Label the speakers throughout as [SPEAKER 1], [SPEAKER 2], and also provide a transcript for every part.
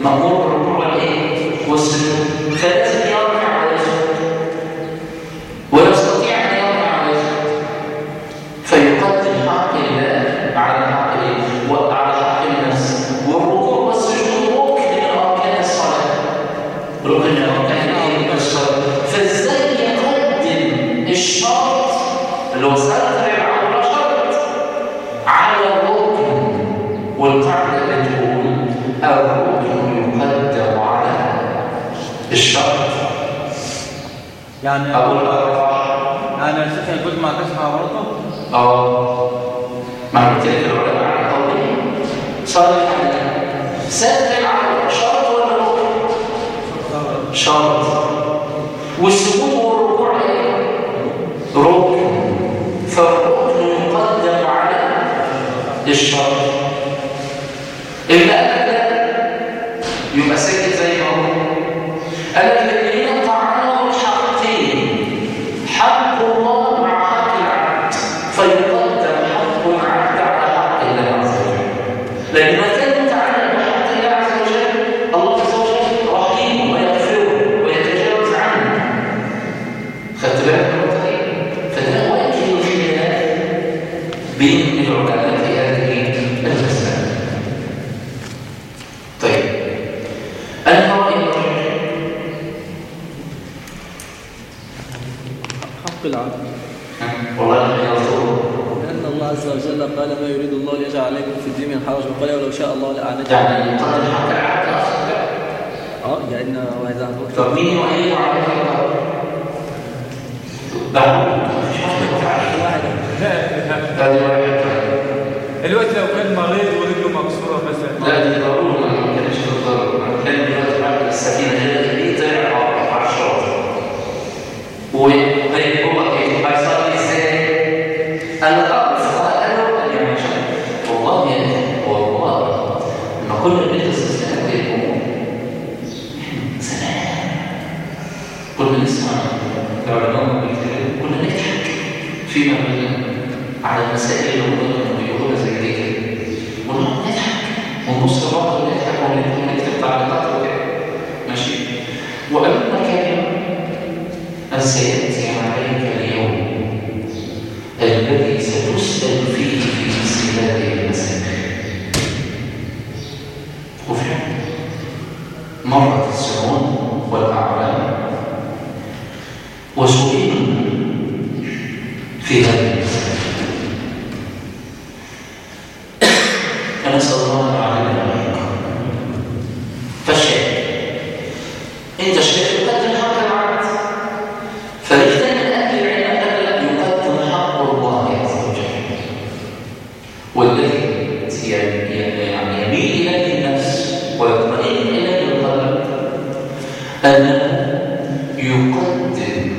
[SPEAKER 1] مأمور بالركوع والايه والسجود فلازم يرفع ويسجد ويستطيع ان يرفع ويسجد فيقدم حق الله على حق الايه وعلى حق النفس والركوع والسجود ركن من اركان الصلاه ركن من اركان الايه الصلاه فازاي يقدم الشرط اللي هو ستر العوره شرط على الركن والقاعده اللي تقول الركن يقدم على الشرط
[SPEAKER 2] يعني
[SPEAKER 1] اقول الاربعه
[SPEAKER 2] يعني يا شيخ يجوز ما تسمع برضه
[SPEAKER 1] اه مع قلت لك العلماء على قولين صالح سد العقل شرط ولا ركن؟ شرط والسجود والركوع ايه؟ ركن فالركن يقدم على الشرط اللي قال لك ده يبقى ساكت زي ما هو قال لك ان هنا تعارض حقين حق الله مع حق العبد فيقدم حق العبد على حق الله عز وجل لان ما كان متعلق بحق الله عز وجل الله عز وجل رحيم ويغفره ويتجاوز عنه خدت بالك من النقطه دي فده وجه الخلاف بين العلماء في هذه المساله طيب انا رايي الرجل
[SPEAKER 3] حق العبد
[SPEAKER 1] والله انا يرفضه
[SPEAKER 3] لأن الله عز وجل قال ما يريد الله ليجعل عليكم في الدين من حرج وقال ولو شاء الله لأعنتكم
[SPEAKER 1] يعني يقدم حق العبد اصلا
[SPEAKER 3] اه يعني وإذا
[SPEAKER 1] طب مين يؤيد على هذا ده مفيش حد
[SPEAKER 3] واحدة
[SPEAKER 1] هذه واحد
[SPEAKER 4] الوقت لو كان مريض ورجله مكسوره مثلا
[SPEAKER 1] لا دي ضروري ما كانش بالضرورة أنا بتكلم دلوقتي بعد السفينة هي دي طلع على الشاطئ وطيب هو ايه هيصلي ازاي؟ انا اه الفقهاء قالوا قال يعني عشان والله يا اخي والله لما كنا بندرس الاسلام في الامور زمان كنا نسمع العلماء بيتكلموا كنا نضحك فيما بيننا على المسائل اللي هم كانوا بيقولوها زي دي كده ونقعد نضحك ونبص لبعض ونضحك ونكتب تعليقات وكده ماشي وقالوا لنا كلمه أن سيأتي عليك اليوم الذي ستسأل فيه في مثل هذه المسائل وفعلا مرت السنون والأعوام وسئلنا في هذه المسائل فنسأل الله العالمين عليكم فالشيء انت شايف يقدم حق العبد فالاجتماع اهل العلم قال يقدم حق الله عز وجل والذي يعني يميل اليه النفس ويطمئن اليه القلب انه يقدم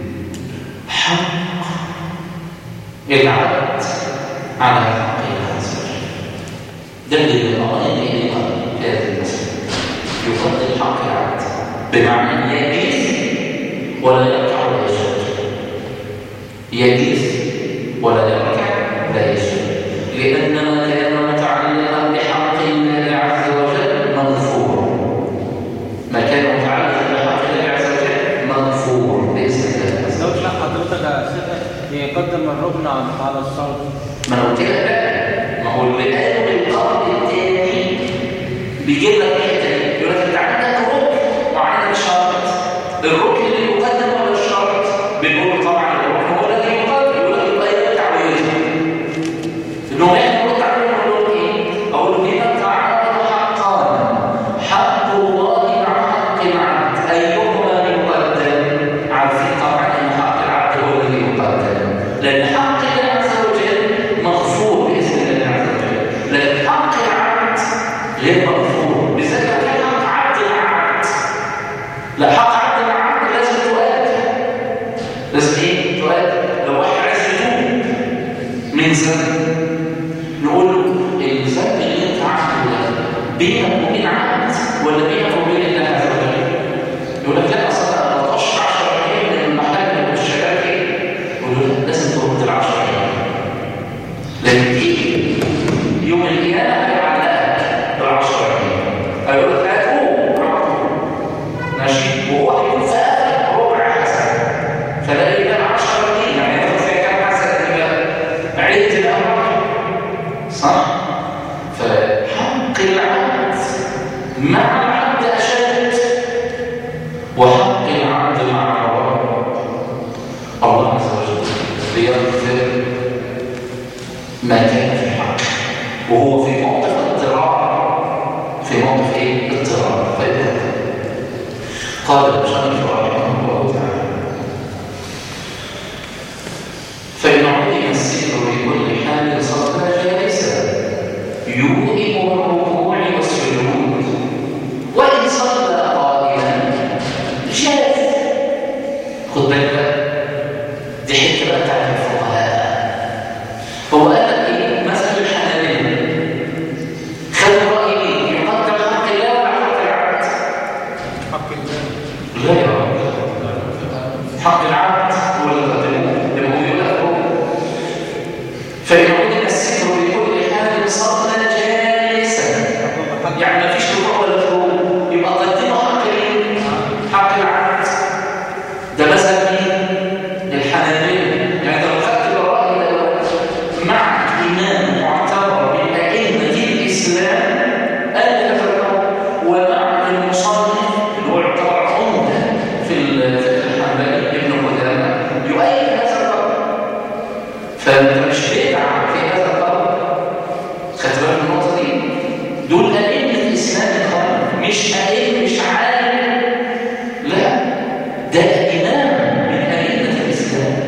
[SPEAKER 1] حق العبد على حق الله عز وجل ده اللي بالأمانة إليه في هذه المسألة يقدم حق العبد بمعنى يجيز ولا يركع ولا يسجد يجيز ولا يركع لا يسجد لأن ما كان متعلقا بحق الله عز وجل مغفور ما كان متعلقا بحق الله عز وجل مغفور بإذن الله عز
[SPEAKER 2] لو
[SPEAKER 1] وجل
[SPEAKER 2] شاء حضرتك يا شيخ يقدم الركن على على الشرط
[SPEAKER 1] ما انا قلت لك بقى ما هو اللي قالوا القرن الثاني بيجيب لك الحته دي يقول لك انت عندك ركن وعندك شرط الركن اللي يقدم ولا الشرط بنقول طبعا الركن هو الذي يقدم يقول لك يبقى يرجع ويرجع انهم احنا نرد عليهم ونقول لهم ايه؟ اقول لهم هنا تعارض حقان حق الله مع حق العبد ايهما يقدم؟ عارفين طبعا ان حق العبد هو الذي يقدم لان حق الله عز وجل مغفور باذن الله عز وجل لكن حق العبد غير مغفور بالذات لو كان حق عبد العبد لا حق عبد العبد لازم تؤدي لازم ايه تؤدي لو واحد عايز يتوب من ذنب نقول له الذنب اللي انت عامله ده بينك وبين عبد ولا بينك وبين الله عز وجل يقول لك لا اصل انا ما بطش 10 ايام من المحل والشباب ايه يقول له لا لازم ترد ال 10 ايام لان تيجي يوم القيامه هيعلقك بال 10 ايام هيقول لك هتقوم حق العبد مع العبد أشد وحق العبد مع الرب الله عز وجل ليغفر ما كان في حقه وهو في موقف اضطرار في موقف ايه؟ اضطرار فإذا قال المصنف رحمه الله تعالى فإن علم السر بكل حال صلى جالسا يوئم الركوع والسجود وإن صلى قائما جاز خد بالك بقى دي حته بقى بتاعت الفقهاء هو قال لك ايه مثلا الحنابلة خد رأي مين يقدم حق الله ولا حق العبد
[SPEAKER 4] حق الله
[SPEAKER 1] لا يا رب حق العبد هو اللي قدمه لما هو يقول لك هو فإن علم الستر بكل حال صلى جالسا يعني مفيش ركوع ولا فروق يبقى قدمه حق مين؟ حق العبد ده مثلا مين؟ الحنابلة يعني لو خدت الرأي ده مع إمام معتبر من أئمة الإسلام قال لك ومع المصنف اللي هو يعتبر عمدة في الفقه الحنبلي ابن قدامة يؤيد هذا الرأي فأنت مش بدعة في هذا الرأي خدت بالك من النقطة دي؟ دول أئمة الإسلام الخالد مش أئمة مش عالم لا ده إمام من أئمة الإسلام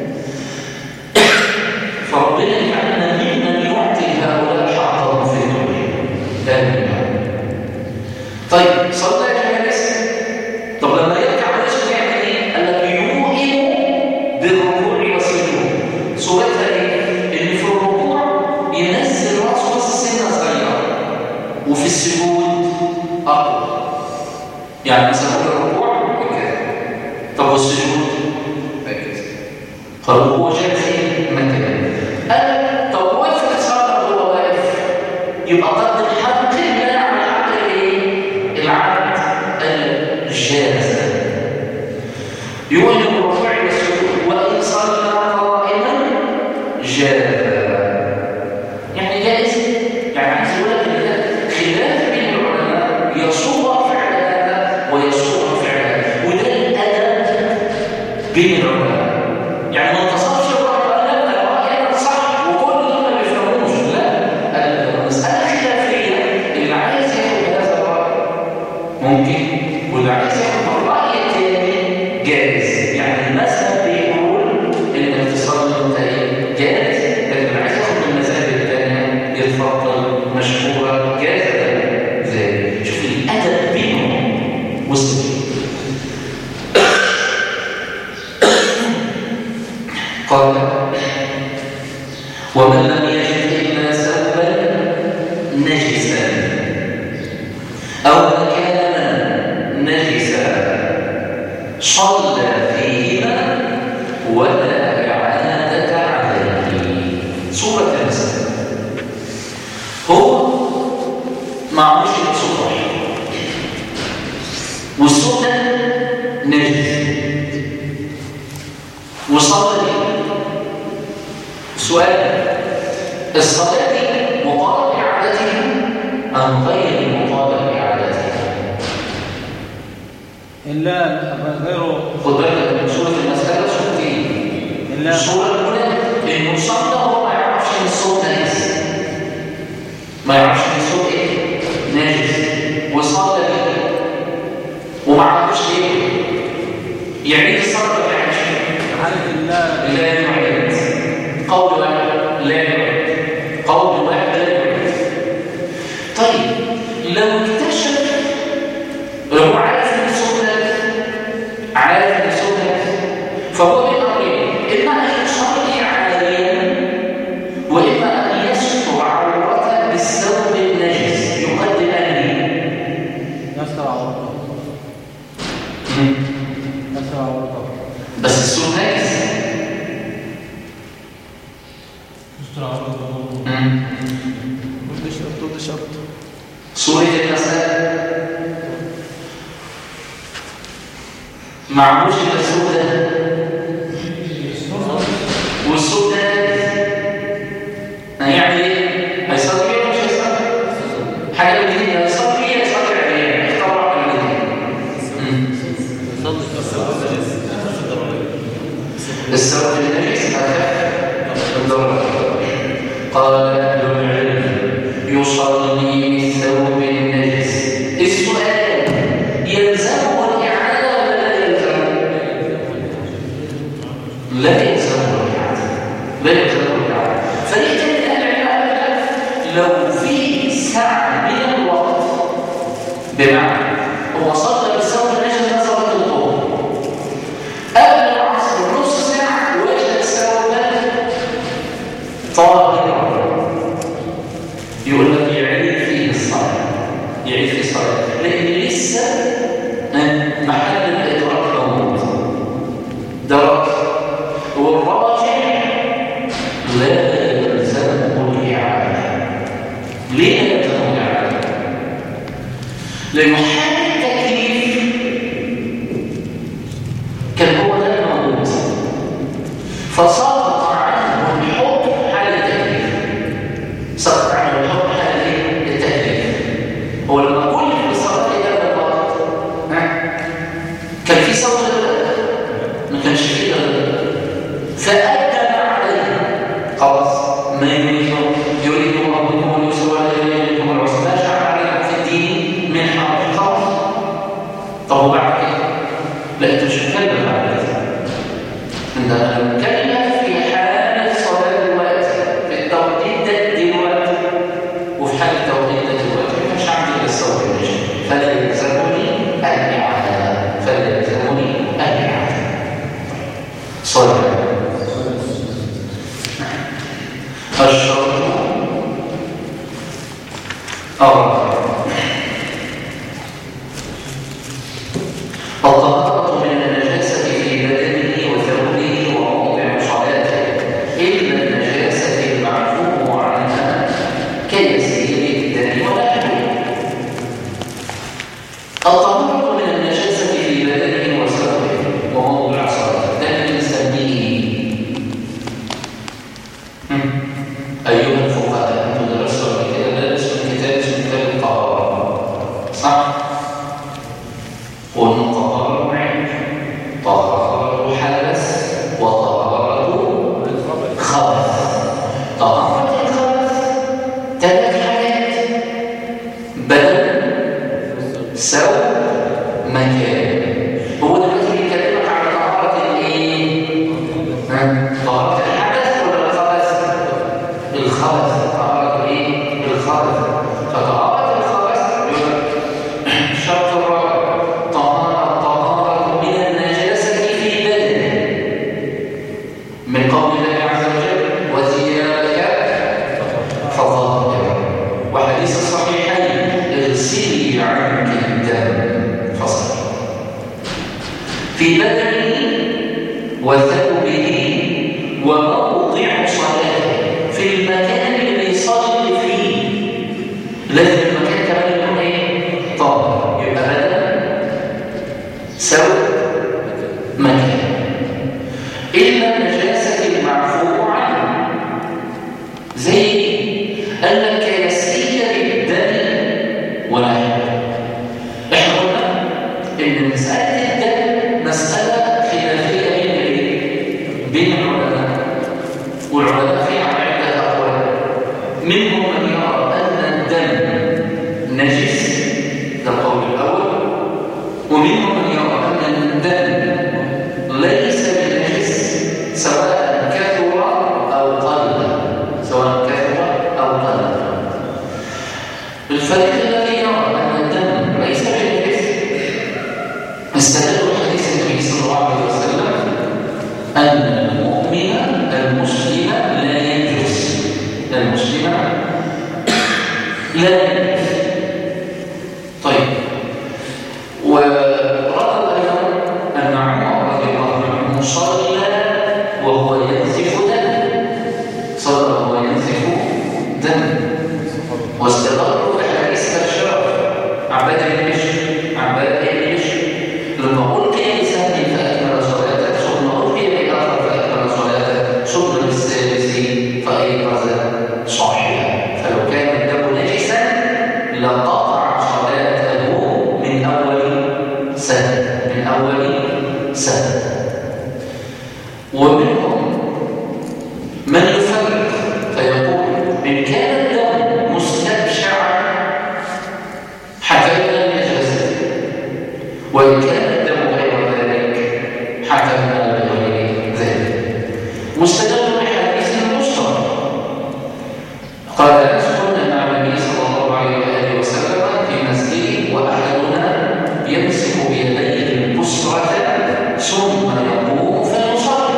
[SPEAKER 1] فربنا يجعلنا ممن يعطي هؤلاء حقهم في الدنيا آمين طيب صلى جالس طب لما يركع ويسجد يعمل ايه؟ قال لك يوئم بالركوع والسجود صورتها ايه؟ ان في الركوع ينزل راسه بس سنه صغيره وفي السجود اقوى يعني مثلا الركوع كده طب والسجود هكذا طب هو جاء فين مكان قال طب وقف تصلى وهو واقف يبقى قدم حق الله على حق الايه العبد الجاز يؤمن بالركوع والسجود وان صلى قائما جاز يعني جائز يعني عايز اقول لك ان ده خلاف بين العلماء يصور فعل هذا ويصور فعل هذا وده الادب بين العلماء يعني ما انتصرش الراي قال لا ده الراي انا صح وكل دول ما بيفهموش لا المساله خلافيه اللي عايز ياخد هذا الراي ممكن واللي عايز ياخد الراي الثاني جائز يعني المذهب بيقول انك تصلي انت ايه جائز لكن اللي عايز ياخد من المذاهب الثانيه يتفضل مشهوره جائزه زي شوف الادب بينهم وسط قال ومن لم يجد إلا سبا نجسا أو مكانا نجسا صلى فيهما ولا إعادة عليه سورة المسألة هو معهوش الصوت والصوت ده نجس وصلى بيه سؤال الصلاة دي مطالب إعادتها أم غير مطالب إعادتها؟
[SPEAKER 2] إلا غيره
[SPEAKER 1] خد بالك من سورة المسألة صورتين
[SPEAKER 2] إلا
[SPEAKER 1] الصورة الأولى إنه صلى وهو ما يعرفش إن الصوت نجس ما يعرفش إن الصوت إيه؟ نجس وصلى بيه وما عرفش إيه؟ يعيد الصلاة ولا ما يعيدش؟
[SPEAKER 2] حالة إلا
[SPEAKER 1] لا يعد قول واحد لا يعد قول واحد لا يعد طيب لو اكتشف هو عارف ان الصوت ده عارف ان الصوت ده فهو بين امرين اما ان يصلي عاليا واما ان يستر عورته بالثوب النجس يقدم انهي
[SPEAKER 2] يستر عورته يستر عورته
[SPEAKER 1] بس الصوت نجس مم.
[SPEAKER 3] ضد شرط ضد شرط
[SPEAKER 1] سورة المسألة معموش إلا الصوت ده والصوت ده هيعمل ايه؟ هيصلي بيه ولا مش هيصلي؟ حاجه من الاثنين يا يصلي يا يصلي عليه اختار واحد من الاثنين السبب النجس أخف الضرر قال أهل العلم يصلي بالثوب النجس السؤال يلزمه الإعادة ولا لا يلزمه؟ لا يلزمه الإعادة لا يلزمه الإعادة فريق من أهل العلم لو في ساعة من الوقت بمعنى هو صلى بالثوب النجس ده صلاة الظهر قبل العصر نص ساعة وجد ثوبا طاهرا يقول لك يعيد فيه الصلاة يعيد فيه الصلاة لأن لسه آه، محل الإدراك موجود درك والراجع لا يلزمه الإعادة ليه لا يلزمه الإعادة؟ لأنه حال التكليف كان هو ده الموجود فسقط عنه الحكم حال التكليف سقط عنه الحكم حال الايه؟ التكليف هو لما كل الصلاه في هذا الوقت ها؟ كان في صوت ولا لا؟ ما كانش في غير فأدى عليه خلاص ما يريد يريد ربكم اليسر ولا يريدكم العسر لا جعل عليكم في الدين من حرج خلاص طب وبعد كده لا انت مش مكلف على كده انت مكلف في حال الصلاه دلوقتي في التوقيت ده دلوقتي وفي حال التوقيت ده دلوقتي ما كانش عندي الا الصوت النجم فلا يلزمني الاعاده فلا يلزمني الاعاده صلاه الشرط الرابع الطهارة من النجاسة في بدنه وثوبه وموضع صلاته إلا النجاسة المعفو عنها كيسير الدم ولحمه الطهارة من النجاسة في بدنه وثوبه وموضع صلاته ده اللي بنسميه هم. أيها الفقهاء أنتم درستوا قبل كده ده اسم كتاب اسمه كتاب الطهارة صح؟ قلنا طهارة معين طهارة حدث وطهارة خبث طهارة الخبث ثلاث حاجات بدن سوء مكان هو دلوقتي بيكلمك على طهارة الايه؟ ها؟ طهارة الحدث ولا الخبث؟ الخبث طهارة ايه؟ الخبث فطهارة الخبث الشرط الرابع طهارة طهارة من النجاسة في بدنه من قول الله عز وجل وثيابك فطهر وحديث الصحيحين اغسلي عنك الدم فصل في بدنه وثوبه وموضع صلاته في المكان اللي يصلي فيه لازم المكان كمان يكون ايه؟ طاهر يبقى بدن سوء مكان إلا النجاسة المعفو عنه زي ايه؟ قال لك كيسير الدم ولحم احنا قلنا ان مسألة الدم مسألة خلافية بين الايه؟ بين العلماء والعلماء فيها على عدة أقوال منهم من يرى أن الدم نجس ده القول الأول ومنهم من يرى أن الدم ليس بنجس سواء كثر أو قل سواء كثر أو قل الفريق الذي يرى أن الدم ليس بنجس استدلوا حديث النبي صلى الله عليه وسلم أن المؤمن المسلم لا ينجس المسلم لا ينجس طيب وروى أيضا أن عمر رضي الله عنه صلى وهو ينزف دم صلى وهو ينزف دم واستدلوا بحديث الشرف عباد بن بشر عباد بن بشر لما ألقي بسهم فأكمل صلاته ثم ألقي بآخر سهل ومنهم من يفرق فيقول إن كان الدم مستبشعا حكمنا بنجاسته وإن كان الدم غير ذلك حكمنا بغير ذلك مستدل بحديث المشترك قال أنس كنا مع النبي صلى الله عليه وآله وسلم في مسجد وأحدنا يمسك بيديه البصرة ثم يقوم فيصلي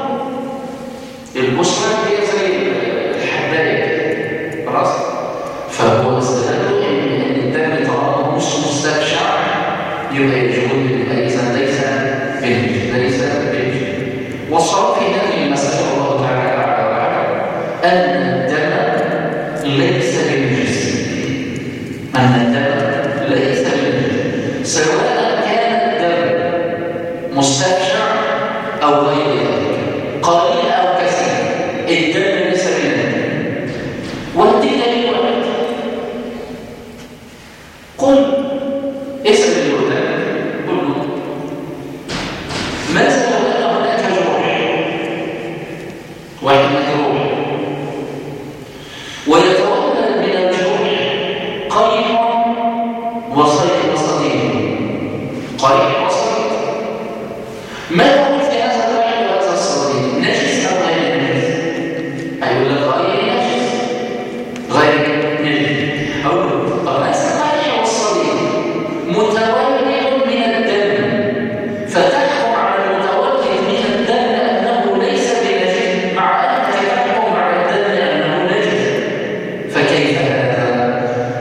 [SPEAKER 1] البصرة هي زي الحباية خلاص فهو استدل ان إن الدم طالما مش مستبشع يبقى يجوز يبقى اذا ليس بنج ليس بنج والصواب في هذه المسألة الله تعالى أعلى وأعلم أن الدم ليس بنجس أن الدم ليس بنجس سواء كان الدم مستبشع أو غير ذلك قليل أو كثير الدم ليس بنجس وادي دليل واحد قل اسأل اللي قدامك قل له ماذا لو أن هناك جروح واحد مجروح ويتولد من الجروح قيح وصيد وصديق قيح وصديق ما هو في هذا القيح وهذا الصديق نجس أو غير نجس هيقول لك غير نجس غير نجس أقول له طب هذا القيح والصديق متولد من الدم فتحكم على المتولد من الدم أنه ليس بنجس مع أنك تحكم على الدم أنه نجس فكيف هذا؟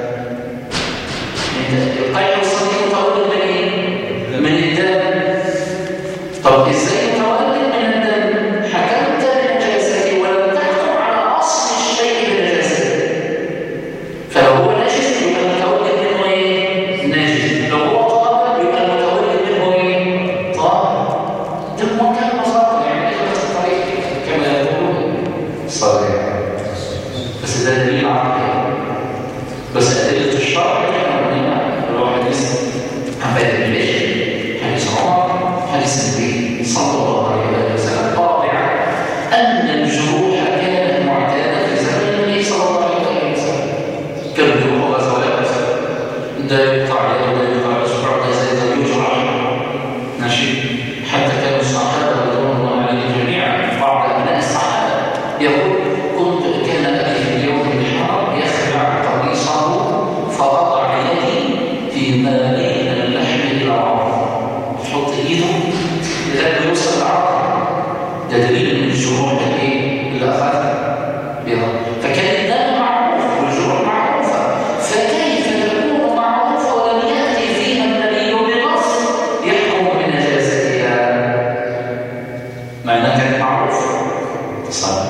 [SPEAKER 1] انت القيح والصديق متولد من ايه؟ من الدم طب ازاي متولد من الدم؟ حكمت بنجاسته ولم تحكم على اصل الشيء بنجاسته فلو هو نجس يبقى المتولد منه ايه؟ نجس لو هو طاهر يبقى المتولد منه ايه؟ طاهر ده بمنتهى البساطه يعني ايه بس الطريق كما يقولون صحيح بس ده دليل عقلي بس أدلة الشرع احنا قلنا اللي هو حديث عباد بن بشر حديث عمر حديث النبي صلى الله عليه وآله وسلم قاطعا أن الجروح كانت معتادة في زمن النبي صلى الله عليه وسلم كانوا بيروحوا غزوات ده يقطع يده وده يقطع اصبعه ده زي ده يجرح ماشي حتى كانوا الصحابة رضوان الله عليهم جميعا بعض أبناء الصحابة يقول كنت كان أبي في اليوم الحرام يخلع قميصه فوضع يدي في ما بين اللحم إلى العظم يحط إيده لغاية يوصل العظم ده دليل من الجروح الايه اللي أخذها بها فكان الدم معروف والجروح معروفة فكيف تكون معروفة ولم يأتي فيها النبي بنص يحكم بنجاستها مع انها كانت معروفه صحيح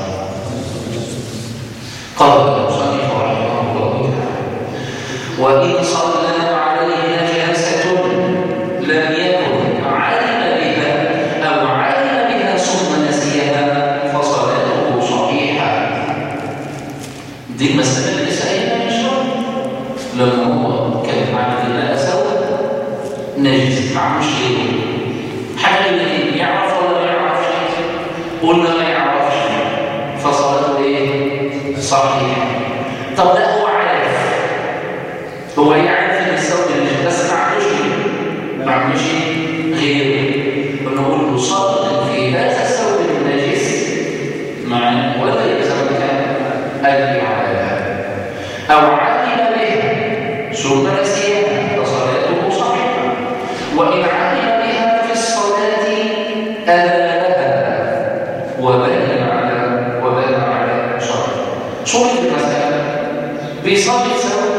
[SPEAKER 1] قال المصنف رحمه الله تعالى وان صلى عليه نجاسه لم يكن علم بها او علم بها ثم نسيها فصلاته صحيحه دي المساله اللي سالنا من شويه لما هو كان مع الله سوى نجس معهوش ايه حاجه من ايه يعرف ولا ما يعرفش قلنا ما يعرفش فصلاته ايه صحيحه طب ده هو عارف هو يعرف ان الثوب النجس بس ما عندوش ايه ما عندوش ايه غيره ونقول له صلي في هذا الثوب النجس مع ولا يلزمك الاعاده او علم به ثم نسيها فصلاته صحيحه وان علم بها في الصلاه أذانها وبنى على وبنى على شرط صورة المسألة بيصلي سوا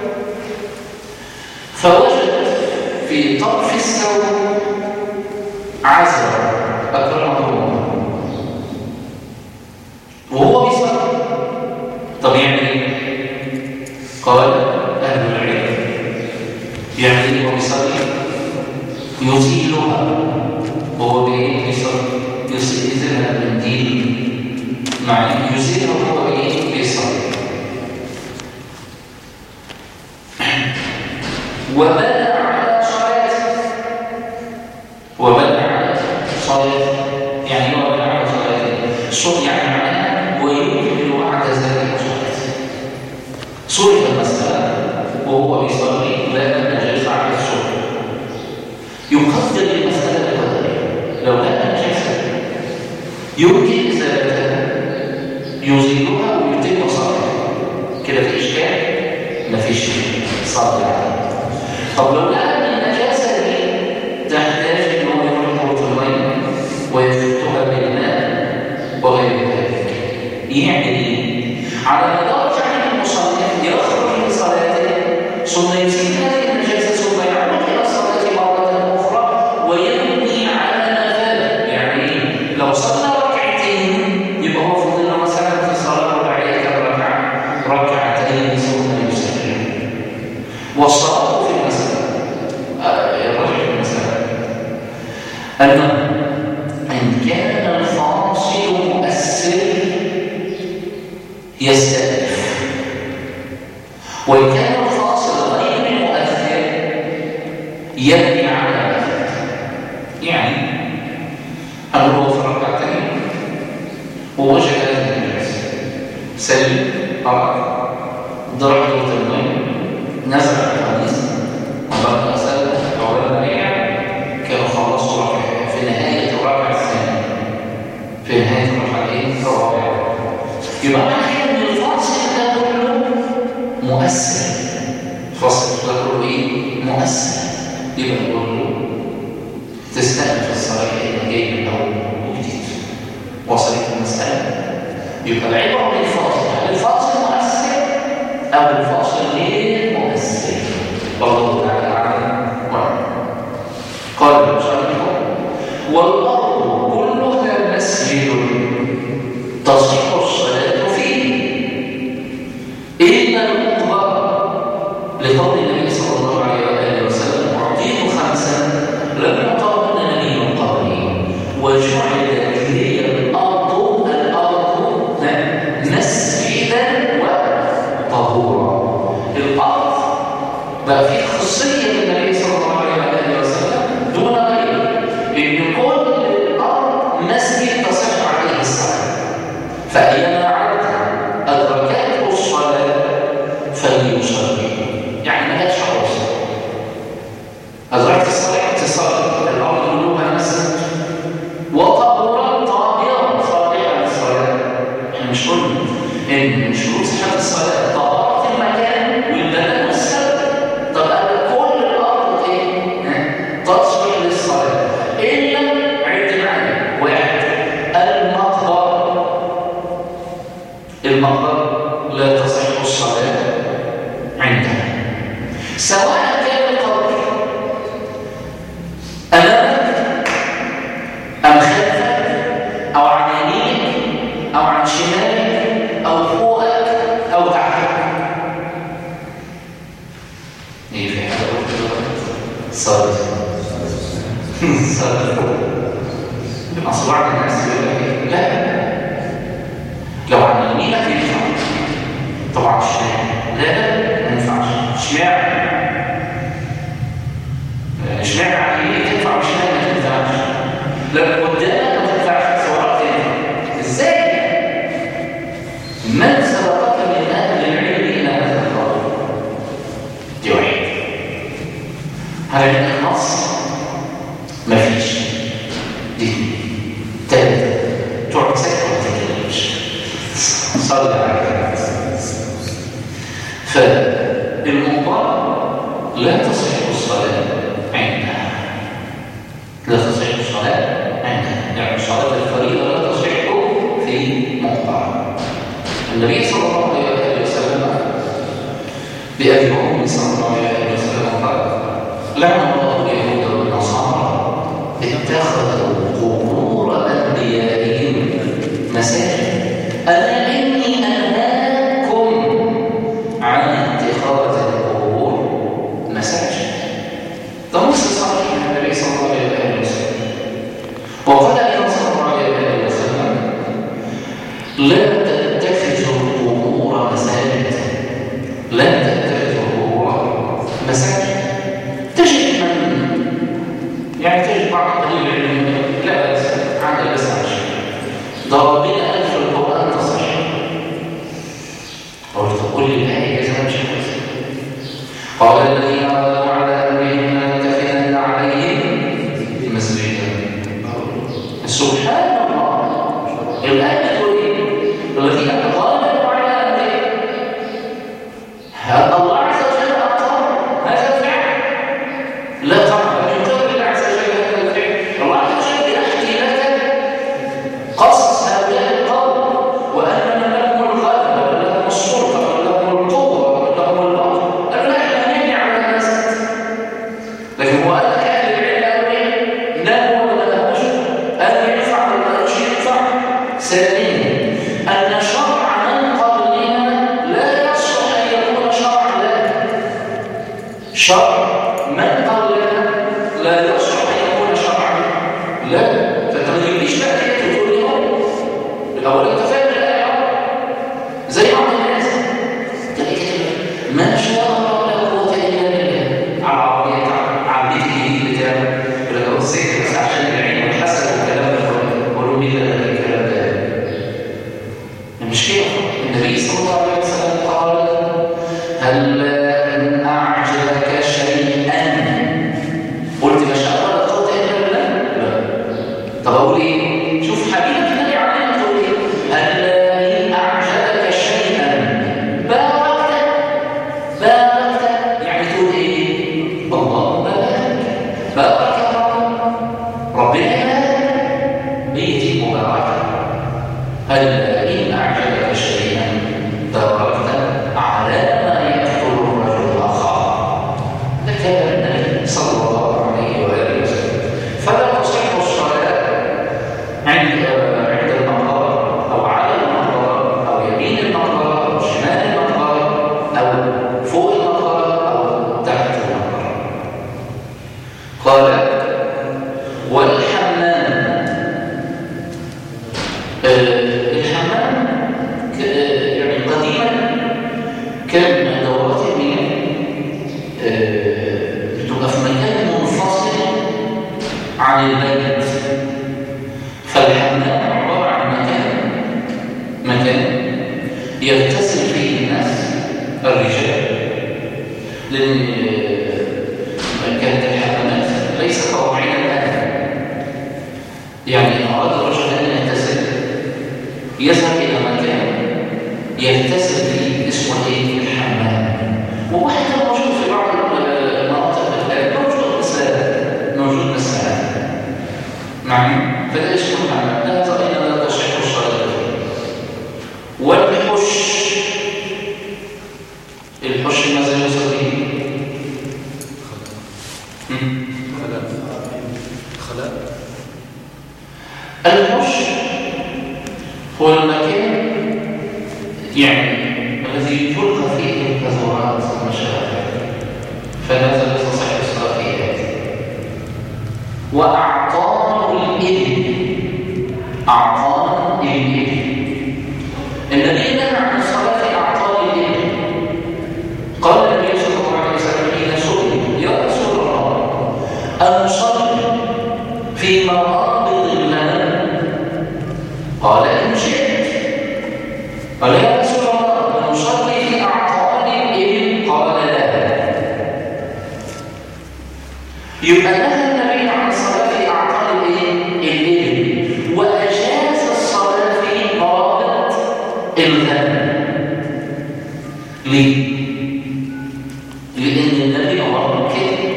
[SPEAKER 1] فوجد في طرف السوء عزرا أكرمه الله وهو بيصلي طب يعمل ايه؟ قال أهل العلم يعمل ايه وهو بيصلي؟ يزيلها وهو بايه بيصلي يزيلها بالمنديل مع يزيلها وهو بايه بيصلي وبنى على صلاته وبنى على يمكن ازالتها يزيلها ويتم صالحها كده في اشكال مفيش صالح عليه طب لو لقى ان النجاسه دي تحتاج ان هو يروح في الميه ويفتها بالماء وغير ذلك يعمل ايه؟ على مدار جعل المصنف يخرج من صلاته ثم يزيل هذه النجاسه ثم يعود الى الصلاه مره اخرى ويبني على ما فات يعني ايه؟ لو صلى ركعتين يبقى هو فضل له مثلا في الصلاه الرباعيه كم ركعه؟ ركعتين ثم يسلم والصلاه في المساله آه، الرجل في المساله أنه إن كان الفاصل مؤثر يستأنف وإن كان الفاصل غير مؤثر يبني على ذلك يعني هل هو في ركعتين ووجد هذه النجاسة سلم أرى ضرب الماء نزع الحديث وبعد أسأل أولا رجع كانوا خلصوا ركعة في نهاية الركعة الثانية في نهاية الركعتين الرابعة يبقى معنى ان الفاصل ده كله مؤثر الفاصل ده كله ايه؟ مؤثر يبقى نقول له تستأنف الصلاة كأنه جاي من أول وجديد وصلت المسألة يبقى العبرة بالفاصل هل الفاصل مؤثر أو الفاصل غير مؤثر والله تعالى أعلم وأعلم قال المصنف والأرض كلها مسجد تصح الصلاة فيه إلا المقبر لقول النبي صلى الله عليه وآله وسلم أعطيت خمسا لم يعطهن نبي قبلي وجعلت لي الأرض الأرض مسجدا وطهورا الأرض بقى في خصية للنبي صلى الله عليه وآله وسلم دون غيره إن كل الأرض مسجد تصح عليه الصلاة فأيما عاد أدركته الصلاة فليصلي يعني ما لهاش عروسة أدركت الصلاة تصلي الأرض كلها مسجد وطهورا طاهرا صالحا للصلاة احنا مش قلنا إن من شروط صحة الصلاة طهارة المكان والبدن والسبب طب أنا كل الأرض إيه؟ ها؟ تصلح للصلاة إلا عد معايا واحد المقبر المقبر لا تصح الصلاة عندها سواء كان القبر أمامك أم خلفك أو عن يمينك أو عن شمالك أو فوقك أو تحتك إيه في حاجة صلاة صلاة أصل بعض الناس يقول لك إيه؟ لا لو عن يمينك ينفع طبعا الشمال لا لا ما ينفعش اشمعنى اشمعنى عن يمينك تنفع وشمال ما تنفعش لا قدامك ما تنفعش سواء تنفع ازاي من سبقك من اهل العلم الى هذا القول دي واحد هل عندك نص مفيش دي ثلاثة تقعد ساكت وما تتكلمش صلي على كده فالمنبر لا تصح الصلاة عندها لا تصح الصلاة عندها يعني صلاة الفريضة لا تصح في منبر النبي صلى الله عليه وسلم بأبي وأمي صلى الله عليه وسلم قال لعن الله اليهود والنصارى اتخذوا قبور أنبيائهم مساجد ألا إني أنهاكم عن اتخاذ القبور مساجد ده نص صحيح من النبي صلى الله عليه وسلم وقال أيضا صلى الله عليه وسلم لا تتخذوا القبور مساجد لا تتخذوا القبور مساجد تجد من يعني تجد بعض أهل العلم لا بأس عند بس عن شيء ضرب بنا ألف القرآن تصح قلت قل لي الآية إذا مش كويس قال الذين غلبوا على أمرهم لنتخذن عليهم مسجدا سبحان الله شرع من قال لنا لا يصلح ان يكون شرعا لا فانت ما تجيبليش بقى كده تقول لي هو الاول انت فاهم الايه زي عمر الناس تلاقي كده ما شاء الله لا قوه الا بالله على العربيه على البيت الجديد بتاعه يقول لك هو السكر بس عشان العين والحسد والكلام ده بقول لهم مين اللي قال الكلام ده مش كده النبي صلى الله عليه وسلم قال هل ان اعجبك شيئا قلت ما شاء الله لا قوه الا بالله لا طب اقول ايه شوف حبيبك النبي عليه تقول ايه هل ان اعجبك شيئا باركت باركت يعني تقول ايه الله بارك بارك يا رب ربنا يبارك هي دي مباركه هل إن أعجبك شيئا تركت على ما يقتل الرجل الآخر ده كلام النبي صلى الله عليه وآله وسلم فلا تصح الصلاة عند عند المقبرة أو على المقبرة أو يمين المقبرة أو شمال المقبرة أو فوق المقبرة أو تحت المقبرة قال والحمام آه، الحمام ك- آه، يعني قديما كان دورات المياه آه، بتبقى في مكان منفصل عن البيت فالحمام عبارة عن مكان مكان يغتسل فيه الناس الرجال لأن آه، كانت الحمامات ليست طبيعية الآن يعني إن أراد الرجل أن يغتسل يذهب إلى مكان يغتسل فيه اسمه إيه؟ الحمام وواحد كان موجود في بعض المناطق الآن موجود مسألة موجود مسألة نعم فده اسمه الحمام ده طبعا لا تصح الصلاة فيه والحش الحش ماذا يوصل به؟ هم؟ الحش هو المكان يعني الذي يلقى فيه الكثرات والمشاعر فهذا لا تصح الصلاه فيه واعطان الابل اعطان الابل النبي نهى عن الصلاه في اعطان الابل قال النبي صلى الله عليه وسلم حين سئل يا رسول الله أنصلي في مرابض المنام قال إن شئت قال يا رسول الله نصلي في أعطان الإبل قال لا يبقى نهى النبي عن الصلاة في أعطان الإيه؟ الإبل وأجاز الصلاة في مرابض الغنم ليه؟ لأن النبي أمر كده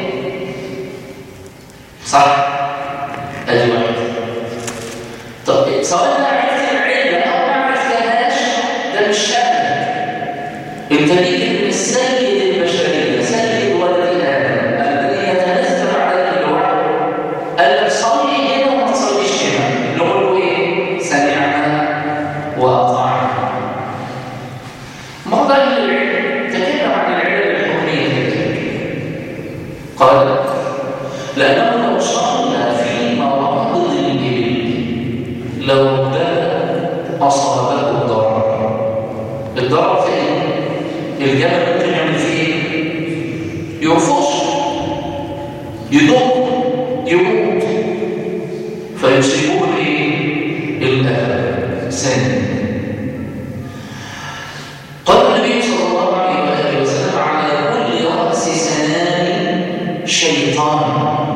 [SPEAKER 1] صح؟ أدي واحد طب سواء أنا عرفت العلة أو ما عرفتهاش ده مش شأنك أنت ليك من السيد البشرية سيد ولد آدم الذي يتنزل عليك الوعي قال لك صلي هنا وما تصليش هنا نقول له إيه؟ سمعنا وأطعنا موضع العلم تكلم عن العلم الحكمية في التركيب قال لأنه لو صلى في مواضع الإبل لو بدا أصابه الضرر الضرر في إيه؟ الجبل ممكن يعمل فيه إيه؟ يرفص يدق يموت فيصيبه الإيه؟ الأذى سن قال النبي صلى الله عليه وآله وسلم على كل رأس سنان شيطان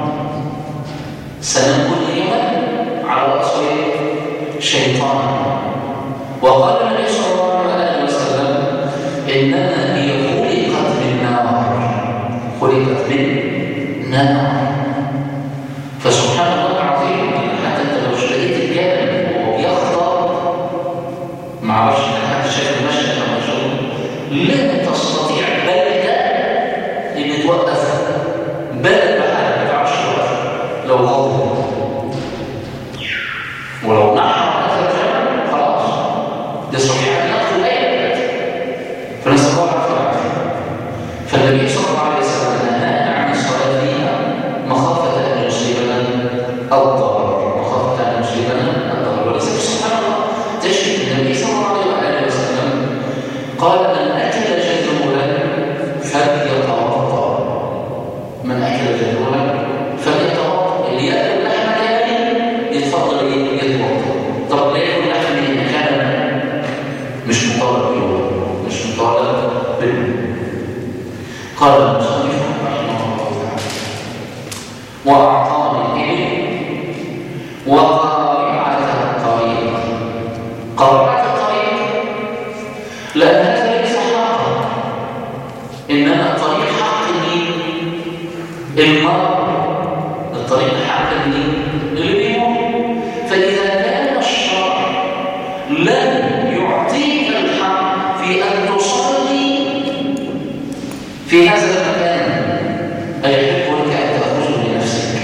[SPEAKER 1] سنان كل يوم على رأسه إيه؟ شيطان وقال النبي صلى الله عليه وسلم إنما هي خلقت من نار خلقت من نار فسبحان الله العظيم حتى انت لو اشتريت الجبل وهو بيخطر ما اعرفش ان حد شايف المشهد لما شافه لن تستطيع بلده ان توقف بلد بحالها ما تعرفش توقف لو غضب ولو نحر هذا الجبل خلاص يستطيع ان يدخل اي بلد فنسال الله العافيه والعافيه فالنبي صلى الله عليه وسلم نهى الضرر وخاف كان مسلما الضرر وليس سبحان الله تجد النبي صلى الله عليه وسلم قال من اكل جذولا فليتوضا من اكل جذولا فليتوضا اللي ياكل لحم كامل يتفضل ايه يتوضا طب ليه ياكل لحم كامل مش مطالب به مش مطالب به قال المصنف رحمه الله تعالى واعطاني الابل وقارعه الطريق قارعه الطريق لان هذا ليس حقا انما الطريق حق مين المرء الطريق حق مين اللي بيمر فاذا كان الشرع لن يعطيك الحق في ان تصلي في هذا المكان أيحب لك أن تأخذه لنفسك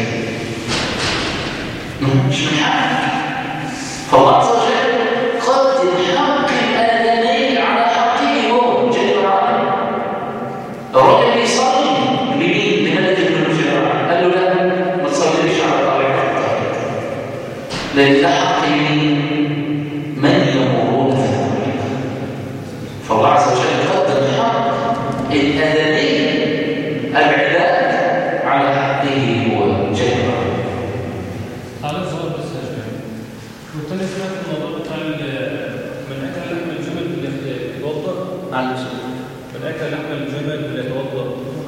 [SPEAKER 1] مش من حقك فالله عز وجل قدم حق الآدمي على حقه هو جل وعلا الراجل بيصلي لمين؟ لملك المنفرع قال له لا ما تصليش على طريق الطريق لأن ده حق مين؟ من يمرون في الطريق فالله عز وجل قدم حق الآدمي العباد على حقه هو جل وعلا
[SPEAKER 5] على الصواب بس يا شباب كنت انا سمعت الموضوع بتاع ال- من اكل لحم الجمل بيتوضا
[SPEAKER 3] معلش
[SPEAKER 5] من اكل لحم الجمل بيتوضا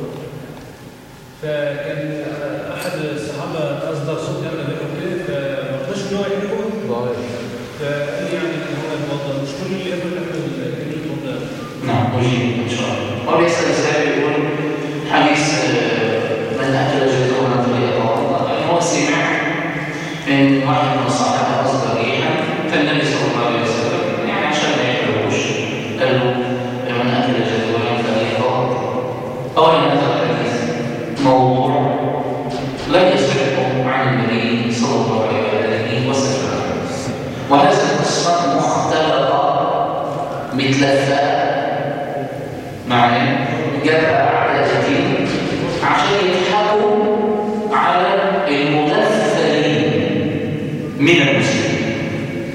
[SPEAKER 5] فكان احد الصحابه اصدر صوت يعني بينهم كده فما رضاش ان هو يحرقه فقال لي يعني ان هو يتوضا مش كل اللي ياكل لحم الجمل يتوضا
[SPEAKER 1] نعم أجيب إن شاء الله وبيسأل السائل يقول حديث آه، من أكل جذوما فليتوضأ يعني هو سمع من واحد من الصحابة أصدر ريحا فالنبي صلى الله عليه وسلم يعني عشان ما يحرقوش قال له من أكل جذوما فليتوضأ أولا هذا الحديث موضوع لم يسبقه عن النبي صلى الله عليه وآله وسلم وهذه القصة مختلطة متلفة معنى جاء على كتير عشان يضحكوا على المغفلين من المسلمين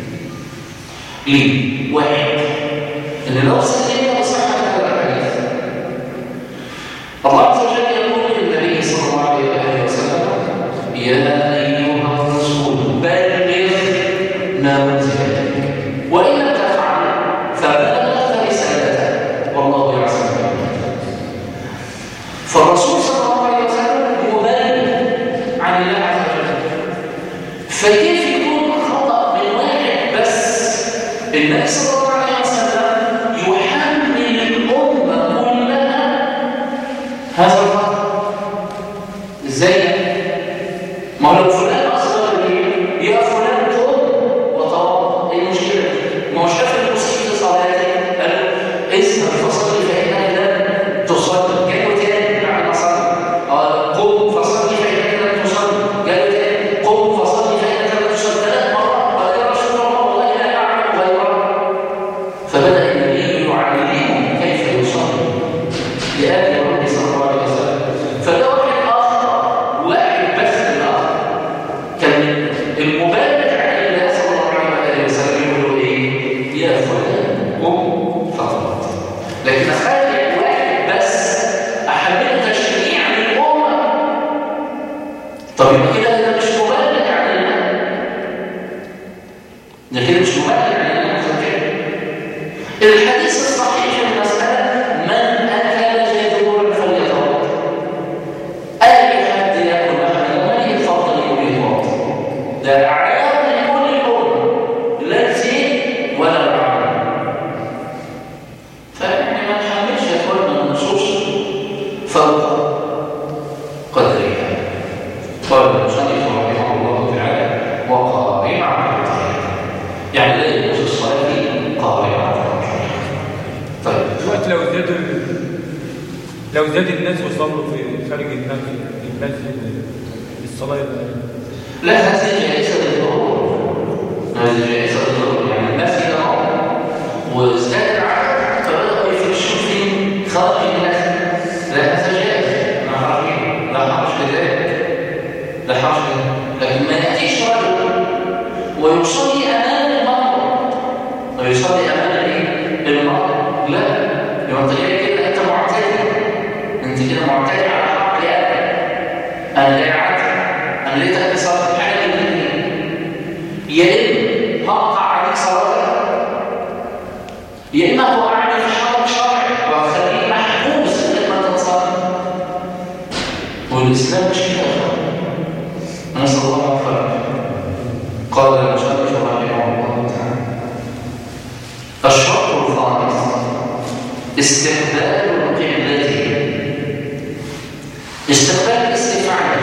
[SPEAKER 1] ليه؟ واحد ان لو سلمنا بصحة هذا الحديث الله عز وجل يقول للنبي صلى الله عليه وآله وسلم يا أيها الرسول بلغ ما أنزل إليك وإن لم تفعل فبلغت رسالته والله يعصمك من الناس. فالرسول صلى الله عليه وسلم مبلغ عن الله عز وجل فكيف يكون خطأ من واحد بس النبي صلى الله عليه وسلم يحمل الأمة كلها هذا الخطأ ازاي ما هو لو فلان اصدر ليه يا فلان قم وتوضا ايه المشكله ما هو شاف المسيء في صلاته قال له اذهب فصلي فانك لن تصلي قال له تاني بعد ما صلى قال قم فصلي فانك لن تصلي قال له تاني قم فصلي فانك لن تصلي ثلاث مرات قال يا رسول الله والله لا اعلم غيره فبدا النبي يعلمهم كيف يصلي لآل النبي صلى الله عليه وسلم فده واحد آخر واحد بس من آخر كان المبالغ عن الله صلى الله عليه وسلم يقول له إيه يا فلان قم فقط لكن أخلي واحد بس أحمله تشريع للأمة طب يبقى كده ده مش مبالغ عن الله ده كده مش مبالغ عن الله عز وجل الحديث الصحيح في المسألة من أكل جذورا فليتوضأ أي حد يأكل لحم المال يفضل يقول يتوضأ ده عام لكل الأمة لا تزيد ولا تعلم فإحنا ما نحملش يا إخواننا النصوص فوق قدرها قال المصنف رحمه الله تعالى وقارعة الطريق يعني لا يجوز الصلاة قارعة الطريق طيب
[SPEAKER 4] دلوقتي لو زادوا لو زاد الناس وصلوا في خارج المسجد المسجد للصلاة
[SPEAKER 1] لا هذه جائزة للضرورة هذه جائزة للضرورة يعني الناس كده اهو وازداد العدد فبدأوا يفرشوا في خارج المسجد لا هذا جائز لا حرج لا حرج كذلك لا حرج كذلك لكن ما يأتي ويصلي امام المرأة ويصلي امام الايه؟ المرأة لا يبقى انت كده كده انت معتدي انت كده معتدي على حق انا انا لا عدل انا ليه تأتي صلاة حاجه من الاثنين يا اما هقطع عليك صلاتك يا اما هو اعمل في حرم شرعي واخليه محبوس انك ما تتصلي والاسلام مش كده يا اخوان نسال الله العافيه قال المصنف رحمه الله تعالى الشرط الخامس استقبال القبلة استقبال الاستفعال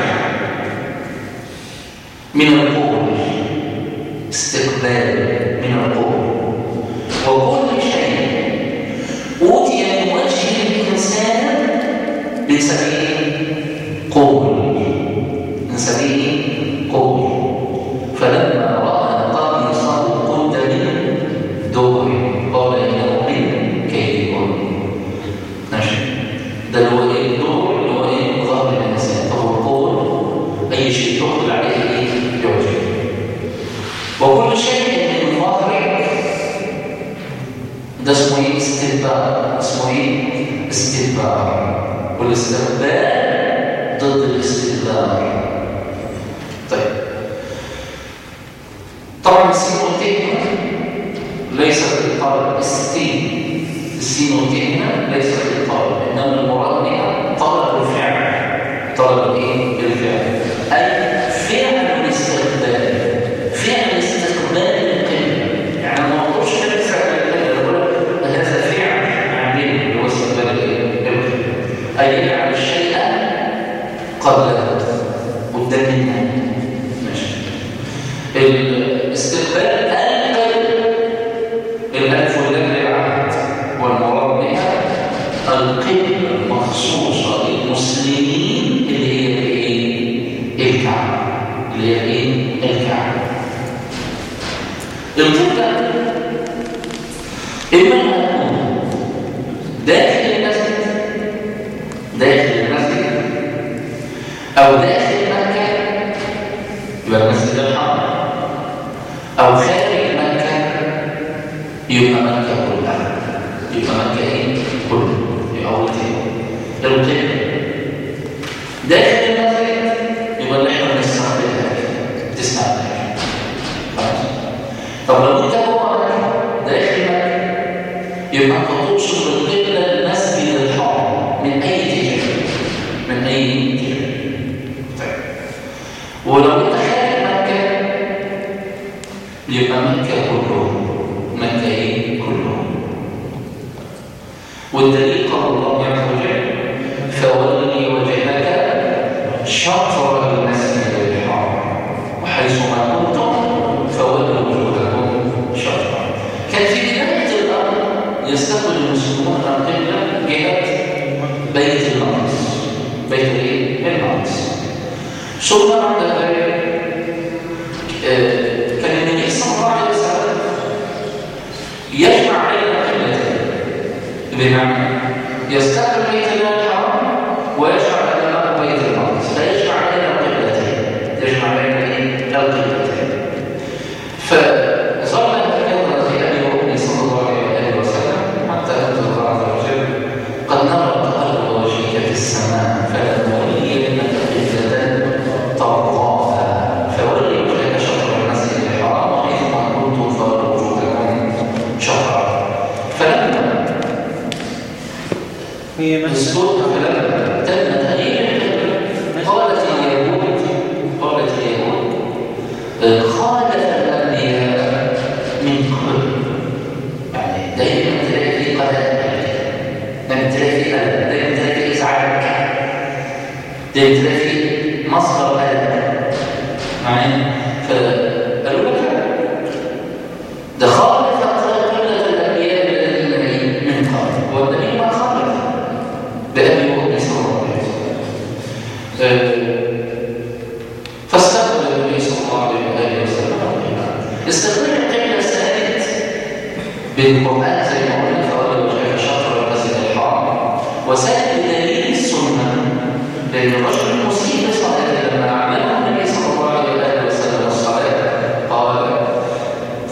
[SPEAKER 1] من القول استقبال من القول وكل شيء أوتي من وجه الإنسان بسبيل قول من سبيل قول فلما رأى قميصه قد من دبر قال إنه من كيدكم ماشي ده اللي هو ايه الدور اللي هو ايه ظهر الانسان طب القول اي شيء تقبل عليه ايه يوجد وكل شيء من ظهرك ده اسمه ايه استدبار اسمه ايه استدبار والاستقبال ضد الاستدبار طيب طبعا السين والتهمة ليس بالطلب السين السين والتهمة ليس بالطلب انما المراد بها طلب الفعل طلب الايه الفعل اي فعل الاستقبال فعل استقبال القبلة يعني ما اقولش كده فعل القبلة هذا فعل عامل اللي هو استقبال الايه القبلة اي يجعل الشيء قبله قدام منه ماشي الاستقبال القلب الالف واللام للعهد والمراد بها القبله المخصوصه للمسلمين اللي هي الايه الكعبه اللي هي الايه الكعبه القبله اما انها تكون داخل المسجد داخل المسجد او داخل مكه يبقى المسجد الحرام او خارج مكه يبقى مكه كلها يبقى مكه ايه كلها يبقى اول كده القبله داخل المسجد يبقى اللي احنا بنستعملها تسمع الآية. خلاص طب لو انت جوه مكه داخل مكه يبقى انت تقصد القبله المسجد الحرام من اي اتجاه من اي اتجاه طيب ولو انت خارج مكه يبقى مكه كلهم مكه ايه كلهم والدليل قال الله عز وجل فولي وجهك شطر المسجد الحرام وحيث ما كنتم فولوا وجوهكم شطرا كان في بدايه الامر يستقبل المسلمون القبله جهه بيت المقدس بيت الايه؟ المقدس ثم بعد ذلك آه، كان النبي صلى الله عليه وسلم يجمع بين القبلتين بمعنى يستقبل بيت الله الحرام ويجمع امامه بيت المقدس فيجمع بين القبلتين يجمع بين الايه؟ القبلتين فظل هكذا في ابي بكر صلى الله عليه وسلم حتى انزل الله عز وجل قد نرى تقلب وجهك في السماء فلنولينك قبلة ترضاها فولي وجهك شطر المسجد الحرام وحيث ما كنتم فولوا وجوهكم شطرا فلما
[SPEAKER 2] في مسجد
[SPEAKER 1] السوق فلما تم تغيير القبلة قالت اليهود قالت اليهود آه، خالف الانبياء من قبل يعني دايما تلاقي في قضاء دايما تلاقي في قلق دايما تلاقي في ازعاج دايما تلاقي في مصدر قلق معايا فقالوا لك لا. ده خالف قبلة الانبياء الذين من قبل والنبي ما خالف بأبي وأمي صلى الله عليه وسلم آه، فاستقبل النبي صلى الله عليه وسلم القبلة استقبال القبلة ثابت بالقرآن زي ما قلنا فولي وجهك شطر المسجد الحرام وثابت بدليل السنة لأن الرجل المسيء لصلاته لما علمه النبي صلى الله عليه وسلم الصلاة قال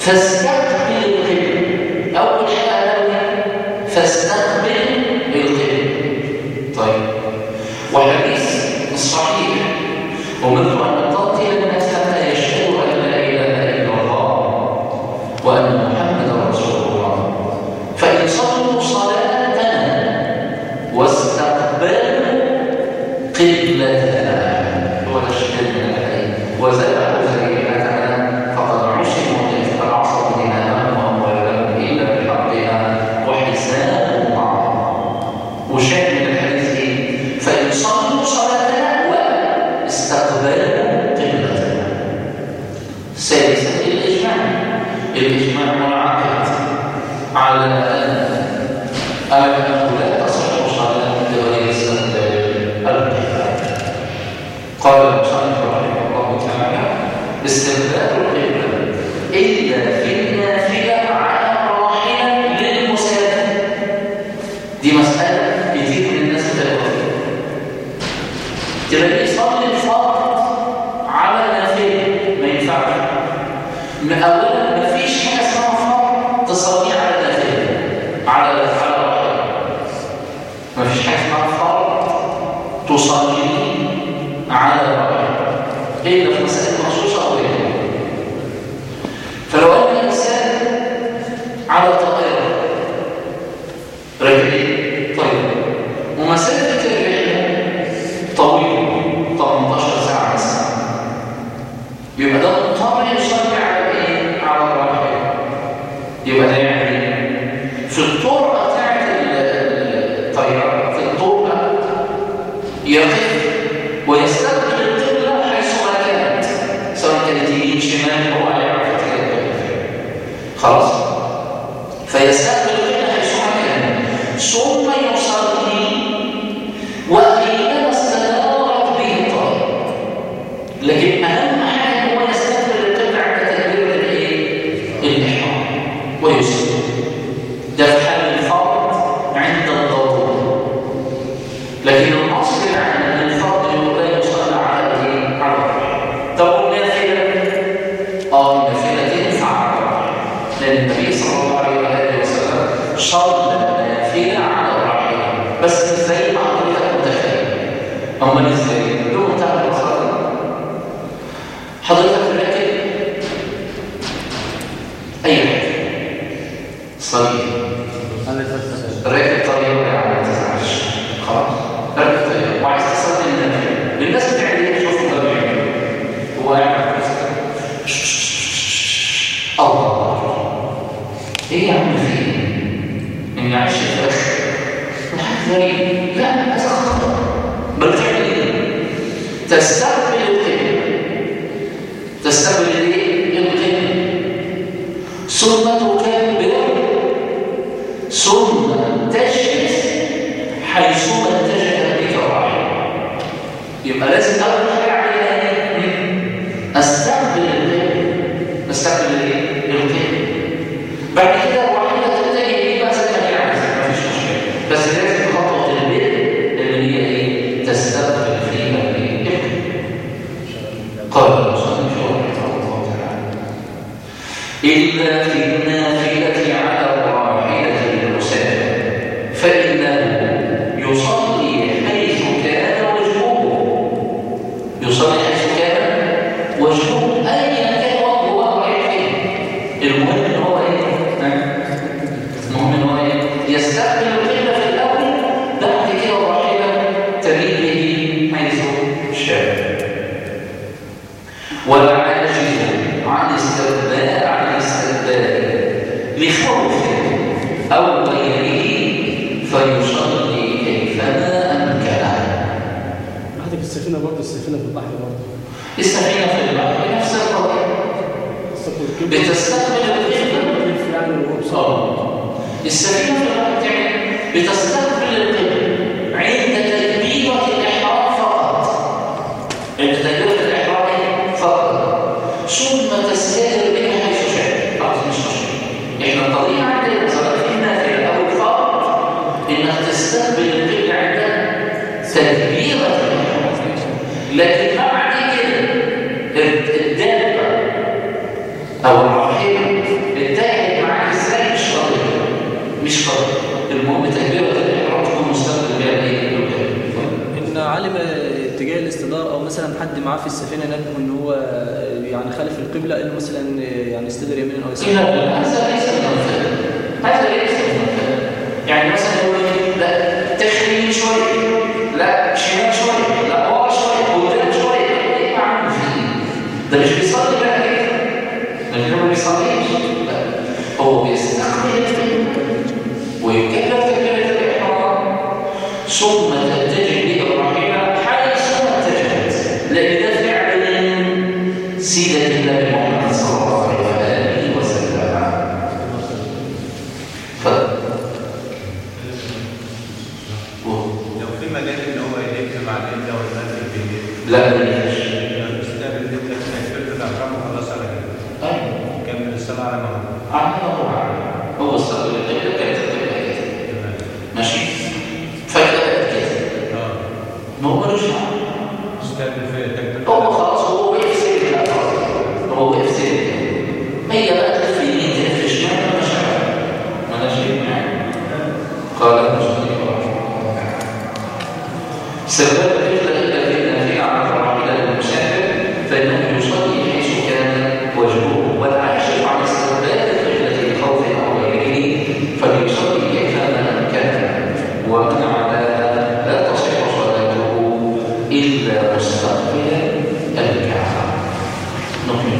[SPEAKER 1] فاستقبل القبلة أول حاجة قالوا فاستقبل القبلة طيب وحديث الصحيح أمرت أن أقاتل الناس حتى يشهدوا أن لا إله إلا الله وأن محمدا رسول الله فإن صلوا صلاتنا واستقبلوا قبلتنا وتشهدنا عليه وزرعوا ذريعتنا فقد عصموا إذ عصوا دماءهم وأموالهم إلا بحقها وحسابهم معهم وشاهد من الحديث ايه؟ فإن صلوا صلاتنا واستقبلوا قبلتنا ثالثا الإجماع الإجماع منعقد على أن أنه لا تصح صلاة بغير استقبال القبلة قال المصنف رحمه الله تعالى استقبال القبلة إلا في النافلة على الراحلة للمسافر دي مسألة كتير من الناس بتغلط فيها تلاقيه يصلي الفرض على نافلة ما ينفعش من أولا ما فيش حاجة اسمها فرض تصلي على نافلة على على الراحلة ما فيش حاجة اسمها فرض تصلي على الراحلة إلا في مسائل مخصوصة أو غيرها فلو أن الإنسان على طائرة راكبين طيب ومسافة الرحلة طويلة 18 ساعة مثلا يبقى ده مضطر يصلي على ايه؟ على الراحلة يبقى ده يعني ايه؟ في الطرقة بتاعت الطيارة في الطرقة يقف ويستقبل القبلة حيث ما كانت سواء كانت يمين شمال هو يعرف يتكلم خلاص فيستقبل القبلة حيث ما كان ثم يصلي وأينما استدارت به الطريق لكن أهم حاجة هو يستقبل القبلة عند تكبيرة الإيه؟ الإحرام ويصلي ده في حال الفرض عند الضرورة لكن الأصل العام أن الفرض يقول لا يصلى على الإيه؟ على الراحلة طب والنافلة؟ اه النافلة تنفع على الراحلة لأن النبي صلى الله عليه وآله وسلم صلى النافلة على الراحلة بس ازاي ما حضرتك متخيل أمال ازاي؟ دون تعمل الصلاة حضرتك راكب أي حاجة صلي
[SPEAKER 2] أنا فلسفة
[SPEAKER 1] راكب طريق يعني ما تزعلش خلاص راكب طريق وعايز تصلي النافلة الناس بتعمل ايه شوفوا ده بيعمل هو قاعد الله ايه يا عم في ايه؟ اني عايش في اخر حاجه غريب لا هذا خطا بل تعمل ايه؟ تستقبل القبله تستقبل الايه؟ القبله ثم تكبر ثم تجلس حيثما اتجهت بك الراحله يبقى لازم اول حاجه اعملها ايه؟ استقبل القبله استقبل الايه؟ القبله بعد كده الراحله تتجه ايه بقى زي ما هي عايزه مفيش مشكله بس لازم خطوه البر اللي هي ايه؟ تستقبل فيها الايه؟ قال المصنف رحمه الله تعالى إلا في النافلة على الراحلة للمسافر فإنه يصلي حيث كان وجهه يصلي حيث كان وجهه أيا كان وجهه وهو رايح فين المهم إن هو إيه؟ ها؟ المهم إن هو إيه؟ يستقبل القبلة في الأول بعد كده الراحلة تميل به حيث شاء والعاجز عن استقبال عن استقبال لخوف أو غيره فيصلي كيفما أمكنه
[SPEAKER 6] عندك السفينة برضه السفينة في البحر برضه
[SPEAKER 1] السفينة في البحر نفس القضية
[SPEAKER 6] استقبل الكبر
[SPEAKER 1] بتستقبل القبلة
[SPEAKER 6] كيف يعني وهو بصار
[SPEAKER 1] آه. السفينة في البحر تعمل بتستقبل القبلة عند تكبيرة الإحرام فقط عند تكبيرة الإحرام فقط ثم تستدر بها حيث شاء خلاص مش مشكلة احنا القضية عندنا سواء في النافلة أو الفرض إنك تستقبل القبلة عند تكبيرة الإحرام لكن مع دي كده الدابة أو الراحلة
[SPEAKER 3] الاستدار او مثلا حد معاه في السفينه نبه ان هو يعني خالف القبله انه مثلا يعني استدر يمينا او يسارا
[SPEAKER 1] إذا هذا ليس منفذ هذا ليس منفذ يعني مثلا يقول لك لا تخلي شوي لا شمال شوي لا ورا شوي قدام شوي ايه عامل فيه ده مش بيصلي بقى كده ده كده ما بيصليش لا هو بيستقبل ويكلف تكبيرة الإحرام ثم تتجه لإبراهيم حيث ما اتجهت لأن ده فعل سيدة النبي محمد صلى الله عليه وسلم ف
[SPEAKER 7] لو في مجال ان هو يلف مع القبله وينزل بالليل
[SPEAKER 1] لا مليش
[SPEAKER 7] يستقبل القبله تكبيره الاحرام وخلاص على كده
[SPEAKER 1] أيوة
[SPEAKER 7] كمل الصلاه على ما هو
[SPEAKER 1] عمله هو استقبل القبلة كانت القبلة كده ماشي فكده كده
[SPEAKER 7] اه
[SPEAKER 1] ما هو ملوش دعوة
[SPEAKER 7] استقبل في تكبيره
[SPEAKER 1] هو خلاص هو وقف سير لا خلاص هو وقف سير هي بقى تلف يمين تلف شمال ما شاء ما شيء معاه قال المصنف رحمه الله سبب القبلة إلا في النافية عن الراحلة المسافر فإنه يصلي حيث كان وجهه والعاشق عن استقبال القبلة لخوف أو غيره فليصلي كيفما كان ومن عداها لا تصح صلاته إلا مستقبل الكعبة نكمل